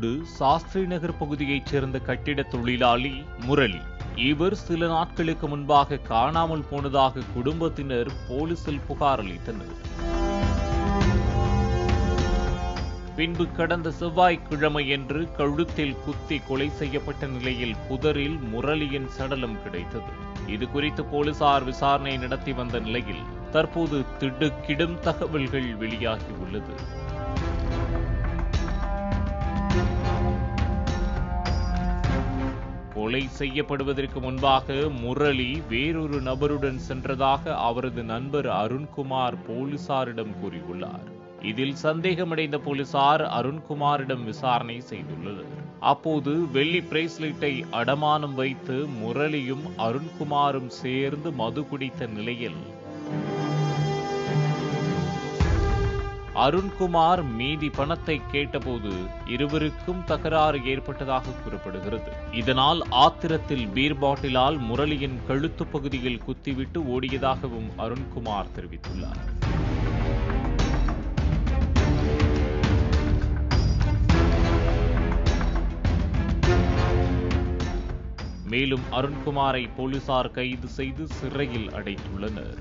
அத்தோடு சாஸ்திரி நகர் பகுதியைச் சேர்ந்த கட்டிட தொழிலாளி முரளி இவர் சில நாட்களுக்கு முன்பாக காணாமல் போனதாக குடும்பத்தினர் போலீசில் புகார் அளித்தனர் பின்பு கடந்த செவ்வாய்க்கிழமையன்று கழுத்தில் குத்தி கொலை செய்யப்பட்ட நிலையில் புதரில் முரளியின் சடலம் கிடைத்தது இது குறித்து போலீசார் விசாரணை நடத்தி வந்த நிலையில் தற்போது திடுக்கிடும் தகவல்கள் வெளியாகியுள்ளது கொலை செய்யப்படுவதற்கு முன்பாக முரளி வேறொரு நபருடன் சென்றதாக அவரது நண்பர் அருண்குமார் போலீசாரிடம் கூறியுள்ளார் இதில் சந்தேகமடைந்த போலீசார் அருண்குமாரிடம் விசாரணை செய்துள்ளனர் அப்போது வெள்ளி பிரேஸ்லெட்டை அடமானம் வைத்து முரளியும் அருண்குமாரும் சேர்ந்து மது குடித்த நிலையில் அருண்குமார் மீதி பணத்தை கேட்டபோது இருவருக்கும் தகராறு ஏற்பட்டதாக கூறப்படுகிறது இதனால் ஆத்திரத்தில் பீர் பாட்டிலால் முரளியின் கழுத்து பகுதியில் குத்திவிட்டு ஓடியதாகவும் அருண்குமார் தெரிவித்துள்ளார் மேலும் அருண்குமாரை போலீசார் கைது செய்து சிறையில் அடைத்துள்ளனர்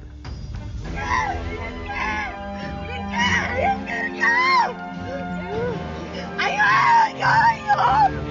ஐயோ ஐயோ ஐயோ